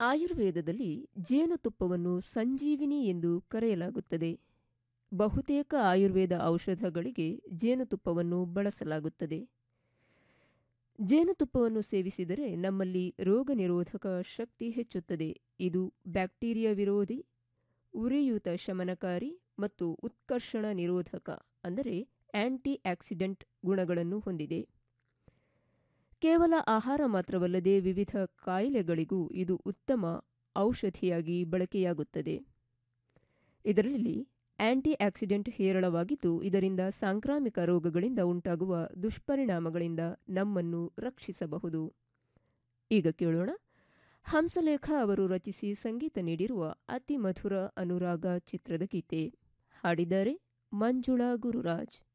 ಆಯುರ್ವೇದದಲ್ಲಿ ಜೇನುತುಪ್ಪವನ್ನು ಸಂಜೀವಿನಿ ಎಂದು ಕರೆಯಲಾಗುತ್ತದೆ ಬಹುತೇಕ ಆಯುರ್ವೇದ ಔಷಧಗಳಿಗೆ ಜೇನುತುಪ್ಪವನ್ನು ಬಳಸಲಾಗುತ್ತದೆ ಜೇನುತುಪ್ಪವನ್ನು ಸೇವಿಸಿದರೆ ನಮ್ಮಲ್ಲಿ ರೋಗ ನಿರೋಧಕ ಶಕ್ತಿ ಹೆಚ್ಚುತ್ತದೆ ಇದು ಬ್ಯಾಕ್ಟೀರಿಯಾ ವಿರೋಧಿ ಉರಿಯೂತ ಶಮನಕಾರಿ ಮತ್ತು ಉತ್ಕರ್ಷಣ ನಿರೋಧಕ ಅಂದರೆ ಆಂಟಿ ಆಕ್ಸಿಡೆಂಟ್ ಗುಣಗಳನ್ನು ಹೊಂದಿದೆ ಕೇವಲ ಆಹಾರ ಮಾತ್ರವಲ್ಲದೆ ವಿವಿಧ ಕಾಯಿಲೆಗಳಿಗೂ ಇದು ಉತ್ತಮ ಔಷಧಿಯಾಗಿ ಬಳಕೆಯಾಗುತ್ತದೆ ಇದರಲ್ಲಿ ಆಂಟಿ ಆಕ್ಸಿಡೆಂಟ್ ಹೇರಳವಾಗಿದ್ದು ಇದರಿಂದ ಸಾಂಕ್ರಾಮಿಕ ರೋಗಗಳಿಂದ ಉಂಟಾಗುವ ದುಷ್ಪರಿಣಾಮಗಳಿಂದ ನಮ್ಮನ್ನು ರಕ್ಷಿಸಬಹುದು ಈಗ ಕೇಳೋಣ ಹಂಸಲೇಖ ಅವರು ರಚಿಸಿ ಸಂಗೀತ ನೀಡಿರುವ ಅತಿ ಮಧುರ ಅನುರಾಗ ಚಿತ್ರದ ಗೀತೆ ಹಾಡಿದ್ದಾರೆ ಮಂಜುಳಾ ಗುರುರಾಜ್